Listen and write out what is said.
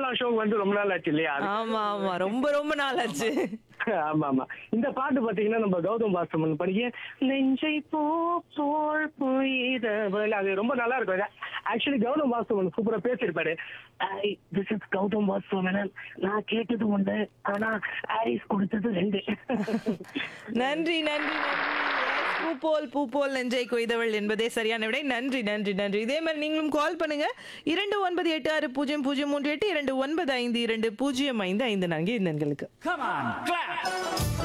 பாடலாம் ஷோ வந்து ரொம்ப நாள் ஆச்சு இல்லையா அது- ஆமா ஆமா ரொம்ப ரொம்ப நாள் ஆச்சு ஆமா ஆமா இந்த பாட்டு பாத்தீங்கன்னா நம்ம கௌதம் வாசமன் படிக்க நெஞ்சை போ போல் பொய்தவள் அது ரொம்ப நல்லா இருக்கும் ஆக்சுவலி கௌதம் வாசமன் சூப்பரா பேசியிருப்பாரு திஸ் இஸ் கௌதம் வாசமன் நான் கேட்டது ஒண்ணு ஆனா ஆரிஸ் கொடுத்தது ரெண்டு நன்றி நன்றி நன்றி Yes, பூ போல் பூ போல் நெஞ்சை கொய்தவள் என்பதே சரியான விடை நன்றி நன்றி நன்றி இதே மாதிரி நீங்களும் கால் பண்ணுங்க இரண்டு ஒன்பது எட்டு ஆறு பூஜ்ஜியம் பூஜ்ஜியம் மூன்று எட்டு இரண்டு ஒன்பது ஐந்து இரண்டு பூஜ்ஜியம் ஐந்து ஐந்து நான்கு இந்த எண்களுக்கு Come on, clap!